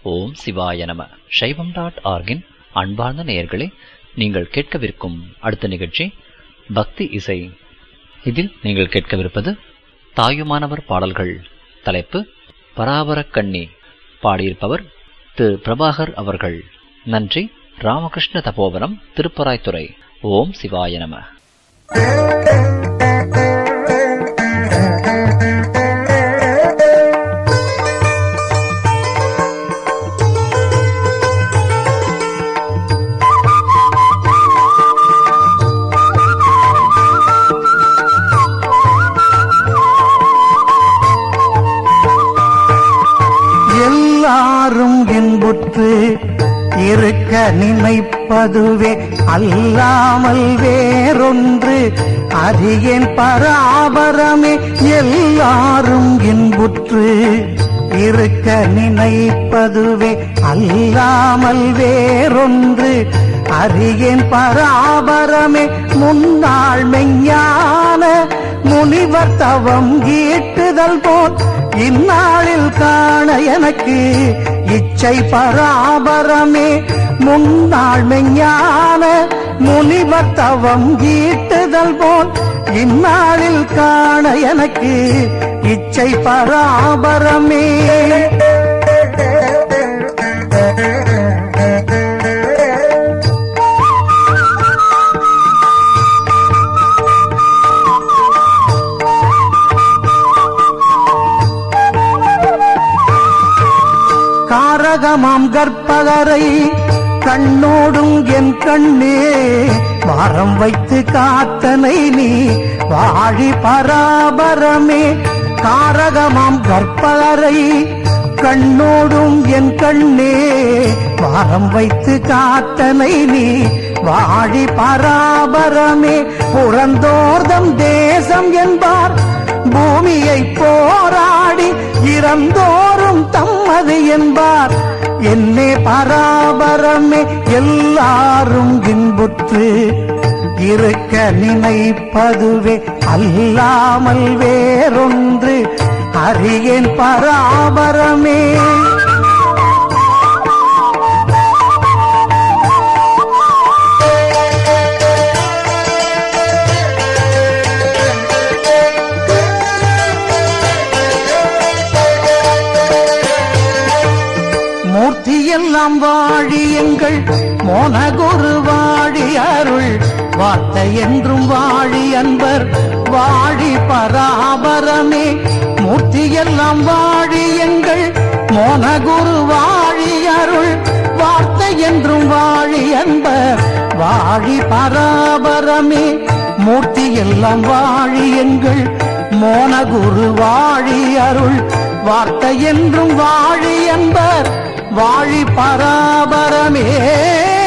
ஓம் சிவாய நம சைவம் டாட் ஆர்கின் அன்பார்ந்த நேயர்களே நீங்கள் கேட்கவிருக்கும் அடுத்த நிகழ்ச்சி பக்தி இசை இதில் நீங்கள் கேட்கவிருப்பது தாயுமானவர் பாடல்கள் தலைப்பு பராபரக் கண்ணி பாடியிருப்பவர் திரு பிரபாகர் அவர்கள் நன்றி ராமகிருஷ்ண தபோவனம் திருப்பராய்த்துறை ஓம் சிவாய நம எல்லாரும் என்புற்று இருக்க நினைப்பதுவே அல்லாமல் வேறொன்று அறியேன் பராபரமே எல்லாரும் என்புற்று இருக்க நினைப்பதுவே அல்லாமல் வேறொன்று அறியேன் பராபரமே முன்னாள் மெஞ்ஞான முனிவர் தவம் ஈட்டுதல் போல் இந்நாளில் காண எனக்கு இச்சை பராபரமே முன்னாள் மெஞ்ஞான முனிவர் தவம் ஈட்டுதல் போல் இந்நாளில் காண எனக்கு இச்சை பராபரமே காரகமாம் கற்பகரை கண்ணோடும் என் கண்ணே வாரம் வைத்து காத்தனை நீ வாழி பராபரமே காரகமாம் கற்பகரை கண்ணோடும் என் கண்ணே வாரம் வைத்து காத்தனை நீ வாழி பராபரமே புறந்தோர்தம் தேசம் என்பார் பூமியை போராடி இறந்தோறும் தம்மது என்பார் என்னே பராபரமே எல்லாரும் இன்புற்று இருக்க நினைப்பதுவே அல்லாமல் வேறொன்று அறியேன் பராபரமே மூர்த்தி எல்லாம் வாழி எங்கள் மோனகுரு வாழி அருள் வார்த்தை என்றும் வாழி அன்பர் வாழி பராபரமே மூர்த்தி எல்லாம் வாழி எங்கள் மோனகுரு வாழி அருள் வார்த்தை என்றும் வாழி அன்பர் வாழி பராபரமே மூர்த்தி எல்லாம் வாழி எங்கள் மோனகுரு வாழி அருள் வார்த்தை என்றும் வாழி என்பர் வாழி பராபரமே